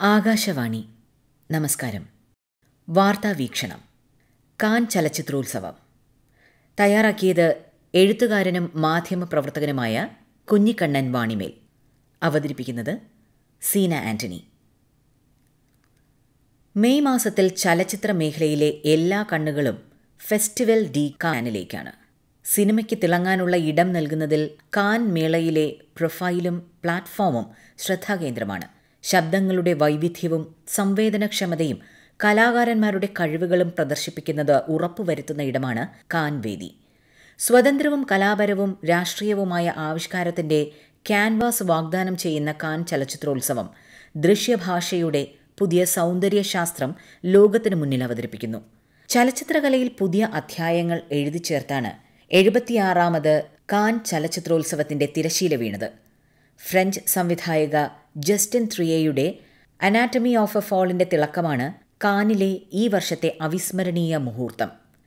ആകാശവാണി നമസ്കാരം വാർത്താ വീക്ഷണം കാൻ ചലച്ചിത്രോത്സവം തയ്യാറാക്കിയത് എഴുത്തുകാരനും മാധ്യമപ്രവർത്തകനുമായ കുഞ്ഞിക്കണ്ണൻ വാണിമേൽ അവതരിപ്പിക്കുന്നത് സീന ആന്റണി മെയ് മാസത്തിൽ ചലച്ചിത്ര മേഖലയിലെ എല്ലാ കണ്ണുകളും ഫെസ്റ്റിവൽ ഡി കാനിലേക്കാണ് സിനിമയ്ക്ക് തിളങ്ങാനുള്ള ഇടം നൽകുന്നതിൽ കാൻ മേളയിലെ പ്രൊഫൈലും പ്ലാറ്റ്ഫോമും ശ്രദ്ധാകേന്ദ്രമാണ് ശബ്ദങ്ങളുടെ വൈവിധ്യവും സംവേദനക്ഷമതയും കലാകാരന്മാരുടെ കഴിവുകളും പ്രദർശിപ്പിക്കുന്നത് ഉറപ്പുവരുത്തുന്ന ഇടമാണ് കാൻ വേദി സ്വതന്ത്രവും കലാപരവും രാഷ്ട്രീയവുമായ ആവിഷ്കാരത്തിന്റെ ക്യാൻവാസ് വാഗ്ദാനം ചെയ്യുന്ന കാൻ ചലച്ചിത്രോത്സവം ദൃശ്യഭാഷയുടെ പുതിയ സൗന്ദര്യശാസ്ത്രം ലോകത്തിനു മുന്നിൽ അവതരിപ്പിക്കുന്നു ചലച്ചിത്രകലയിൽ പുതിയ അധ്യായങ്ങൾ എഴുതി ചേർത്താണ് എഴുപത്തിയാറാമത് കാൻ ചലച്ചിത്രോത്സവത്തിന്റെ തിരശീല വീണത് ഫ്രഞ്ച് സംവിധായക ജസ്റ്റിൻ ത്രിയയുടെ അനാറ്റമി ഓഫ് എ ഫോളിന്റെ തിളക്കമാണ് കാനിലെ ഈ വർഷത്തെ അവിസ്മരണീയ മുഹൂർത്തം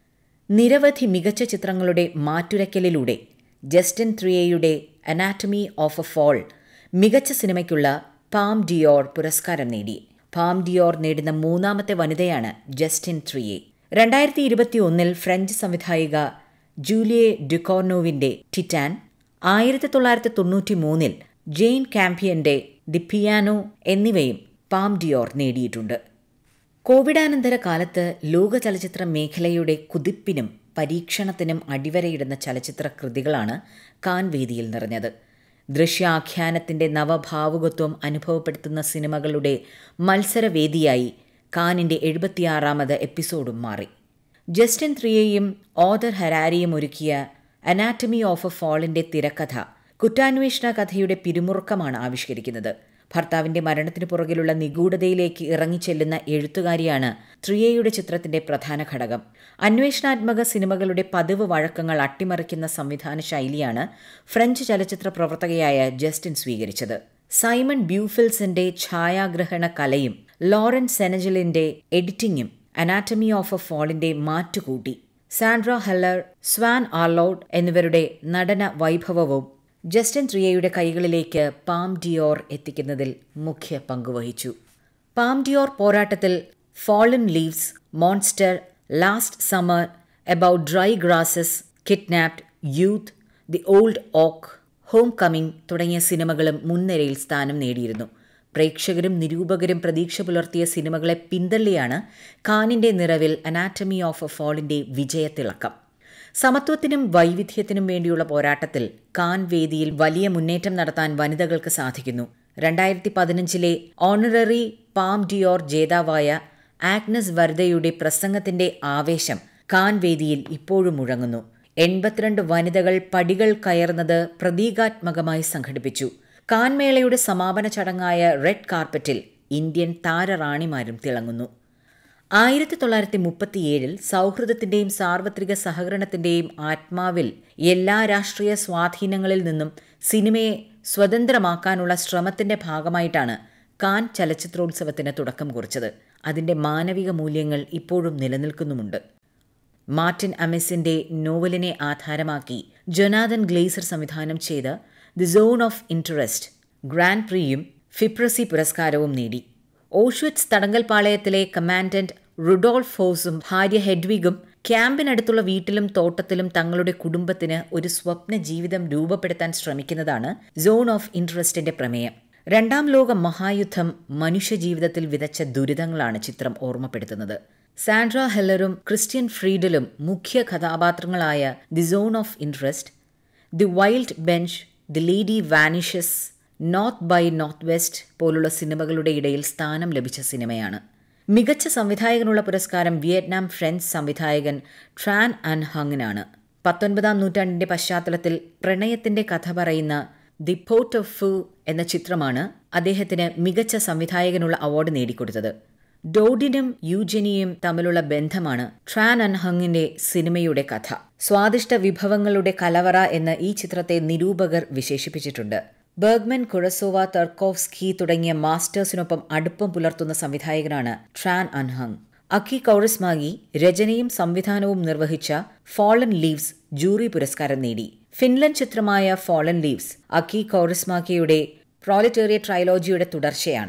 നിരവധി മികച്ച ചിത്രങ്ങളുടെ മാറ്റുരയ്ക്കലിലൂടെ ജസ്റ്റിൻ ത്രിയയുടെ അനാറ്റമി ഓഫ് എ ഫോൾ മികച്ച സിനിമയ്ക്കുള്ള പാം ഡിയോർ പുരസ്കാരം നേടി പാം ഡിയോർ നേടുന്ന മൂന്നാമത്തെ വനിതയാണ് ജസ്റ്റിൻ ത്രിയെ രണ്ടായിരത്തി ഇരുപത്തിയൊന്നിൽ ഫ്രഞ്ച് സംവിധായിക ജൂലിയെ ഡുക്കോർണോവിന്റെ ടിറ്റാൻ ആയിരത്തി തൊള്ളായിരത്തി തൊണ്ണൂറ്റി മൂന്നിൽ ജെയിൻ കാമ്പിയന്റെ ദി പിയാനോ എന്നിവയും പാം ഡിയോർ നേടിയിട്ടുണ്ട് കോവിഡാനന്തര കാലത്ത് ലോക ചലച്ചിത്ര മേഖലയുടെ കുതിപ്പിനും പരീക്ഷണത്തിനും അടിവരയിടുന്ന ചലച്ചിത്ര കൃതികളാണ് കാൻ വേദിയിൽ നിറഞ്ഞത് ദൃശ്യാഖ്യാനത്തിന്റെ നവഭാവുകത്വം അനുഭവപ്പെടുത്തുന്ന സിനിമകളുടെ മത്സരവേദിയായി കാനിന്റെ എഴുപത്തിയാറാമത് എപ്പിസോഡും മാറി ജസ്റ്റിൻ ത്രിയയും ഓദർ ഹരാരിയും ഒരുക്കിയ അനാറ്റമി ഓഫ് എ ഫോളിന്റെ തിരക്കഥ കുറ്റാന്വേഷണ കഥയുടെ പിരിമുറുക്കമാണ് ആവിഷ്കരിക്കുന്നത് ഭർത്താവിന്റെ മരണത്തിന് പുറകിലുള്ള നിഗൂഢതയിലേക്ക് ഇറങ്ങിച്ചെല്ലുന്ന എഴുത്തുകാരിയാണ് ത്രിയയുടെ ചിത്രത്തിന്റെ പ്രധാന ഘടകം അന്വേഷണാത്മക സിനിമകളുടെ പതിവ് വഴക്കങ്ങൾ അട്ടിമറിക്കുന്ന സംവിധാന ശൈലിയാണ് ഫ്രഞ്ച് ചലച്ചിത്ര പ്രവർത്തകയായ ജസ്റ്റിൻ സ്വീകരിച്ചത് സൈമൺ ബ്യൂഫിൽസിന്റെ ഛായാഗ്രഹണ കലയും ലോറൻ സെനജലിന്റെ എഡിറ്റിംഗും അനാറ്റമി ഓഫ് എ ഫോളിന്റെ മാറ്റുകൂട്ടി സാൻഡ്ര ഹെല്ലർ സ്വാൻ ആർലോഡ് എന്നിവരുടെ നടന വൈഭവവും ജസ്റ്റിൻ ത്രിയയുടെ കൈകളിലേക്ക് പാം ഡിയോർ എത്തിക്കുന്നതിൽ മുഖ്യ പങ്കുവഹിച്ചു പാം ഡിയോർ പോരാട്ടത്തിൽ fallen leaves monster last summer about dry grasses kidnapped youth the old oak homecoming തുടങ്ങിയ സിനിമകളും മുൻനിരയിൽ സ്ഥാനം നേടിയിരുന്നു പ്രേക്ഷകരും നിരൂപകരും പ്രതീക്ഷ പുലർത്തിയ സിനിമകളെ പിന്തള്ളിയാണ് കാനിന്റെ നിറവിൽ അനാറ്റമി ഓഫ് എ ഫോളിന്റെ വിജയത്തിളക്കം സമത്വത്തിനും വൈവിധ്യത്തിനും വേണ്ടിയുള്ള പോരാട്ടത്തിൽ കാൻ വേദിയിൽ വലിയ മുന്നേറ്റം നടത്താൻ വനിതകൾക്ക് സാധിക്കുന്നു രണ്ടായിരത്തി പതിനഞ്ചിലെ ഓണററി പാം ഡിയോർ ജേതാവായ ആഗ്നസ് വർദ്ധയുടെ പ്രസംഗത്തിന്റെ ആവേശം കാൻ വേദിയിൽ ഇപ്പോഴും മുഴങ്ങുന്നു എൺപത്തിരണ്ട് വനിതകൾ പടികൾ കയർന്നത് പ്രതീകാത്മകമായി സംഘടിപ്പിച്ചു കാൻമേളയുടെ സമാപന ചടങ്ങായ റെഡ് കാർപ്പറ്റിൽ ഇന്ത്യൻ താരറാണിമാരും തിളങ്ങുന്നു ആയിരത്തി തൊള്ളായിരത്തി മുപ്പത്തിയേഴിൽ സൗഹൃദത്തിന്റെയും സാർവത്രിക സഹകരണത്തിന്റെയും ആത്മാവിൽ എല്ലാ രാഷ്ട്രീയ സ്വാധീനങ്ങളിൽ നിന്നും സിനിമയെ സ്വതന്ത്രമാക്കാനുള്ള ശ്രമത്തിന്റെ ഭാഗമായിട്ടാണ് കാൻ ചലച്ചിത്രോത്സവത്തിന് തുടക്കം കുറിച്ചത് അതിന്റെ മാനവിക മൂല്യങ്ങൾ ഇപ്പോഴും നിലനിൽക്കുന്നുമുണ്ട് മാർട്ടിൻ അമിസിന്റെ നോവലിനെ ആധാരമാക്കി ജൊനാഥൻ ഗ്ലേസർ സംവിധാനം ചെയ്ത the zone of interest grand പ്രിയും ഫിപ്രസി പുരസ്കാരവും നേടി ഓഷ്വിറ്റ്സ് തടങ്കൽപാളയത്തിലെ കമാൻഡന്റ് റുഡോൾഫ് ഹോസും ഭാര്യ ഹെഡ്വിഗും ക്യാമ്പിനടുത്തുള്ള വീട്ടിലും തോട്ടത്തിലും തങ്ങളുടെ കുടുംബത്തിന് ഒരു സ്വപ്ന ജീവിതം രൂപപ്പെടുത്താൻ ശ്രമിക്കുന്നതാണ് സോൺ ഓഫ് ഇൻട്രസ്റ്റിന്റെ പ്രമേയം രണ്ടാം ലോക മഹായുദ്ധം മനുഷ്യജീവിതത്തിൽ വിതച്ച ദുരിതങ്ങളാണ് ചിത്രം ഓർമ്മപ്പെടുത്തുന്നത് സാൻഡ്ര ഹെല്ലറും ക്രിസ്ത്യൻ ഫ്രീഡലും മുഖ്യ കഥാപാത്രങ്ങളായ the zone of interest the wild bunch the lady vanishes north by north west പോലുള്ള സിനിമകളുടെ ഇടയിൽ സ്ഥാനം ലഭിച്ച സിനിമയാണ് മികച്ച സംവിധായകനുള്ള പുരസ്കാരം വിയറ്റ്നാം ഫ്രഞ്ച് സംവിധായകൻ ട്രാൻ ആൻ ഹങ്ങിനാണ് പത്തൊൻപതാം നൂറ്റാണ്ടിന്റെ പശ്ചാത്തലത്തിൽ പ്രണയത്തിന്റെ കഥ പറയുന്ന ദി പോർട്ട് ഓഫ് ഫു എന്ന ചിത്രമാണ് അദ്ദേഹത്തിന് മികച്ച സംവിധായകനുള്ള അവാർഡ് നേടിക്കൊടുത്തത് ഡോഡിനും യൂജനിയും തമ്മിലുള്ള ബന്ധമാണ് ട്രാൻ അൻഹങ്ങിന്റെ സിനിമയുടെ കഥ സ്വാദിഷ്ട വിഭവങ്ങളുടെ കലവറ എന്ന് ഈ ചിത്രത്തെ നിരൂപകർ വിശേഷിപ്പിച്ചിട്ടുണ്ട് ബർഗ്മൻ കുഴസോവ തർക്കോവ്സ്കി തുടങ്ങിയ മാസ്റ്റേഴ്സിനൊപ്പം അടുപ്പം പുലർത്തുന്ന സംവിധായകനാണ് ട്രാൻ അൻഹങ് അക്കി കൌറസ്മാഗി രചനയും സംവിധാനവും നിർവഹിച്ച ഫോളൻ ലീവ്സ് ജൂറി പുരസ്കാരം നേടി ഫിൻലൻഡ് ചിത്രമായ ഫോളൻ ലീവ്സ് അക്കി കൌറസ്മാഗിയുടെ പ്രോലിറ്റേറിയ ട്രൈലോജിയുടെ തുടർച്ചയാണ്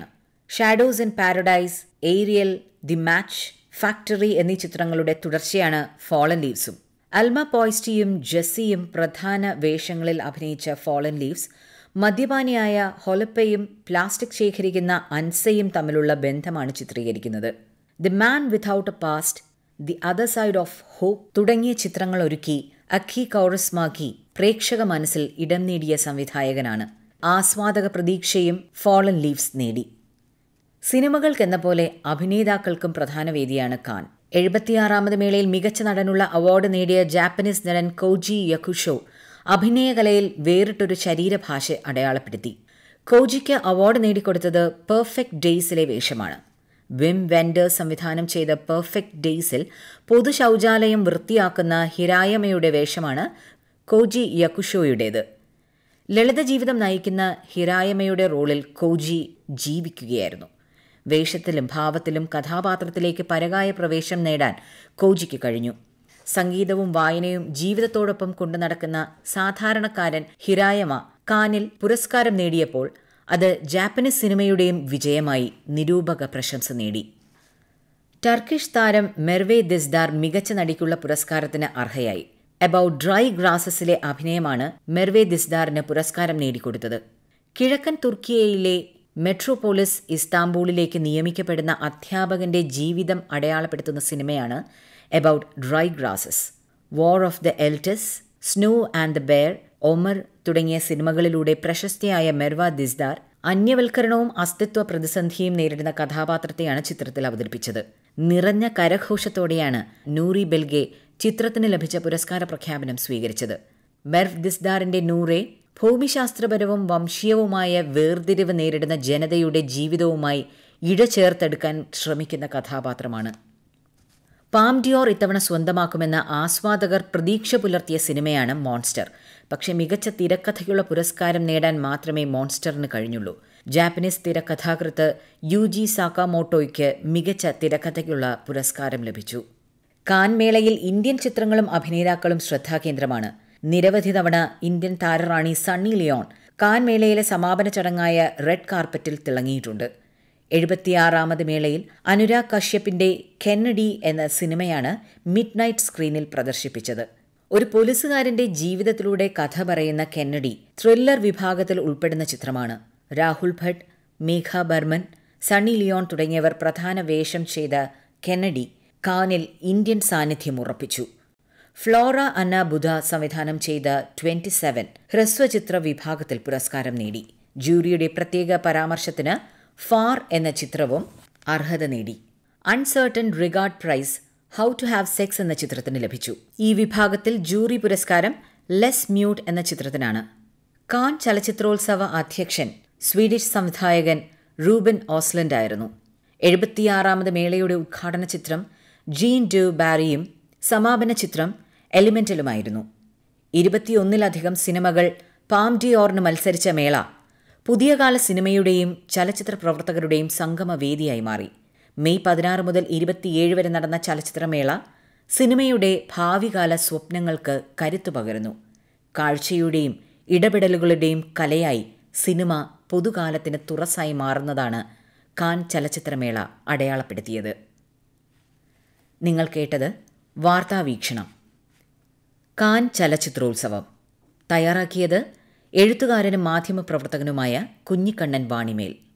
shadows in paradise Ariel the match factory എന്നീ ചിത്രങ്ങളുടെ തുടർച്ചയാണ് ഫോളൻ ലീവ്സും അൽമ പോയ്സ്റ്റിയും ജെസ്സിയും പ്രധാന വേഷങ്ങളിൽ അഭിനയിച്ച ഫോളൻ ലീവ്സ് മദ്യപാനിയായ ഹൊലപ്പയും പ്ലാസ്റ്റിക് ശേഖരിക്കുന്ന അൻസയും തമ്മിലുള്ള ബന്ധമാണ് ചിത്രീകരിക്കുന്നത് the man without a past the other side of hope തുടങ്ങിയ ചിത്രങ്ങൾ ഒരുക്കി അഖി കൗറസ്മാഖി പ്രേക്ഷക മനസ്സിൽ ഇടം നേടിയ സംവിധായകനാണ് ആസ്വാദക പ്രതീക്ഷയും ഫോളൻ ലീവ്സ് നേടി സിനിമകൾക്കെന്ന പോലെ അഭിനേതാക്കൾക്കും പ്രധാന വേദിയാണ് കാൻ എഴുപത്തിയാറാമത് മേളയിൽ മികച്ച നടനുള്ള അവാർഡ് നേടിയ ജാപ്പനീസ് നടൻ കൗജി യക്കുഷോ അഭിനയകലയിൽ വേറിട്ടൊരു ശരീരഭാഷ അടയാളപ്പെടുത്തി കോജിക്ക് അവാർഡ് നേടിക്കൊടുത്തത് പെർഫെക്റ്റ് ഡേയ്സിലെ വേഷമാണ് വിം വെൻഡർ സംവിധാനം ചെയ്ത പെർഫെക്റ്റ് ഡേയ്സിൽ പൊതു ശൗചാലയം വൃത്തിയാക്കുന്ന ഹിരായമയുടെ വേഷമാണ് കോജി യക്കുഷോയുടേത് ലളിത ജീവിതം നയിക്കുന്ന ഹിരായമയുടെ റോളിൽ കോജി ജീവിക്കുകയായിരുന്നു വേഷത്തിലും ഭാവത്തിലും കഥാപാത്രത്തിലേക്ക് പരകായ പ്രവേശം നേടാൻ കോജിക്ക് കഴിഞ്ഞു സംഗീതവും വായനയും ജീവിതത്തോടൊപ്പം കൊണ്ടു നടക്കുന്ന സാധാരണക്കാരൻ ഹിരായമ കാനിൽ പുരസ്കാരം നേടിയപ്പോൾ അത് ജാപ്പനീസ് സിനിമയുടെയും വിജയമായി നിരൂപക പ്രശംസ നേടി ടർക്കിഷ് താരം മെർവേ ദിസ്ദാർ മികച്ച നടിക്കുള്ള പുരസ്കാരത്തിന് അർഹയായി അബൌട്ട് ഡ്രൈ ഗ്രാസസിലെ അഭിനയമാണ് മെർവേ ദിസ്ദാറിന് പുരസ്കാരം നേടിക്കൊടുത്തത് കിഴക്കൻ തുർക്കിയയിലെ മെട്രോപോളിസ് ഇസ്താംബൂളിലേക്ക് നിയമിക്കപ്പെടുന്ന അധ്യാപകന്റെ ജീവിതം അടയാളപ്പെടുത്തുന്ന സിനിമയാണ് about dry grasses war of the elites snow and the bear Omar തുടങ്ങിയ സിനിമകളിലൂടെ പ്രശസ്തയായ മെർവ ദിസ്ദാർ അന്യവൽക്കരണവും അസ്തിത്വ പ്രതിസന്ധിയും നേരിടുന്ന കഥാപാത്രത്തെയാണ് ചിത്രത്തിൽ അവതരിപ്പിച്ചത് നിറഞ്ഞ കരഘോഷത്തോടെയാണ് നൂറി ബെൽഗെ ചിത്രത്തിന് ലഭിച്ച പുരസ്കാര പ്രഖ്യാപനം സ്വീകരിച്ചത് മെർവ് ദിസ്ദാറിന്റെ നൂറെ ഭൂമിശാസ്ത്രപരവും വംശീയവുമായ വേർതിരിവ് നേരിടുന്ന ജനതയുടെ ജീവിതവുമായി ഇഴചേർത്തെടുക്കാൻ ശ്രമിക്കുന്ന കഥാപാത്രമാണ് പാം ഡിയോർ ഇത്തവണ സ്വന്തമാക്കുമെന്ന ആസ്വാദകർ പ്രതീക്ഷ പുലർത്തിയ സിനിമയാണ് മോൺസ്റ്റർ പക്ഷേ മികച്ച തിരക്കഥയ്ക്കുള്ള പുരസ്കാരം നേടാൻ മാത്രമേ മോൺസ്റ്ററിന് കഴിഞ്ഞുള്ളൂ ജാപ്പനീസ് തിരക്കഥാകൃത്ത് യു ജി സാക്കാമോട്ടോയ്ക്ക് മികച്ച തിരക്കഥയ്ക്കുള്ള പുരസ്കാരം ലഭിച്ചു കാൻമേളയിൽ ഇന്ത്യൻ ചിത്രങ്ങളും അഭിനേതാക്കളും ശ്രദ്ധാകേന്ദ്രമാണ് നിരവധി തവണ ഇന്ത്യൻ താരറാണി സണ്ണി ലിയോൺ കാൻമേളയിലെ സമാപന ചടങ്ങായ റെഡ് കാർപ്പറ്റിൽ തിളങ്ങിയിട്ടുണ്ട് എഴുപത്തിയാറാമത് മേളയിൽ അനുരാഗ് കശ്യപ്പിന്റെ കെന്നഡി എന്ന സിനിമയാണ് മിഡ് നൈറ്റ് സ്ക്രീനിൽ പ്രദർശിപ്പിച്ചത് ഒരു പോലീസുകാരന്റെ ജീവിതത്തിലൂടെ കഥ പറയുന്ന കെന്നഡി ത്രില്ലർ വിഭാഗത്തിൽ ഉൾപ്പെടുന്ന ചിത്രമാണ് രാഹുൽ ഭട്ട് മേഘ ബർമൻ സണ്ണി ലിയോൺ തുടങ്ങിയവർ പ്രധാന വേഷം ചെയ്ത കെന്നഡി കാനിൽ ഇന്ത്യൻ സാന്നിധ്യം ഉറപ്പിച്ചു ഫ്ലോറ അന്ന ബുധ സംവിധാനം ചെയ്ത ട്വന്റി സെവൻ ഹ്രസ്വചിത്ര വിഭാഗത്തിൽ പുരസ്കാരം നേടി ജൂറിയുടെ പ്രത്യേക പരാമർശത്തിന് ഫാർ എന്ന ചിത്രവും അർഹത നേടി un certain regard prize how to have sex എന്ന ചിത്രത്തിന് ലഭിച്ചു ഈ വിഭാഗത്തിൽ ജൂറി പുരസ്കാരം ലെസ് മ്യൂട്ട് എന്ന ചിത്രത്തിനാണ് കാൻ ചലച്ചിത്രോത്സവ അധ്യക്ഷൻ സ്വീഡിഷ് സംവിധായകൻ റൂബൻ ഓസ്ലൻഡ് ആയിരുന്നു എഴുപത്തിയാറാമത് മേളയുടെ ഉദ്ഘാടന ചിത്രം ജീൻ ഡു ബാരിയും സമാപന ചിത്രം എലിമെന്റലുമായിരുന്നു ഇരുപത്തിയൊന്നിലധികം സിനിമകൾ പാം ഡിയോറിന് മത്സരിച്ച മേള പുതിയ കാല സിനിമയുടെയും ചലച്ചിത്ര പ്രവർത്തകരുടെയും സംഗമവേദിയായി മാറി മെയ് പതിനാറ് മുതൽ ഇരുപത്തിയേഴ് വരെ നടന്ന ചലച്ചിത്രമേള സിനിമയുടെ ഭാവികാല സ്വപ്നങ്ങൾക്ക് കരുത്തു പകരുന്നു കാഴ്ചയുടെയും ഇടപെടലുകളുടെയും കലയായി സിനിമ പൊതുകാലത്തിന് തുറസായി മാറുന്നതാണ് കാൻ ചലച്ചിത്രമേള അടയാളപ്പെടുത്തിയത് നിങ്ങൾ കേട്ടത് വാർത്താവീക്ഷണം കാൻ ചലച്ചിത്രോത്സവം തയ്യാറാക്കിയത് എഴുത്തുകാരനും മാധ്യമപ്രവർത്തകനുമായ കുഞ്ഞിക്കണ്ണൻ വാണിമേൽ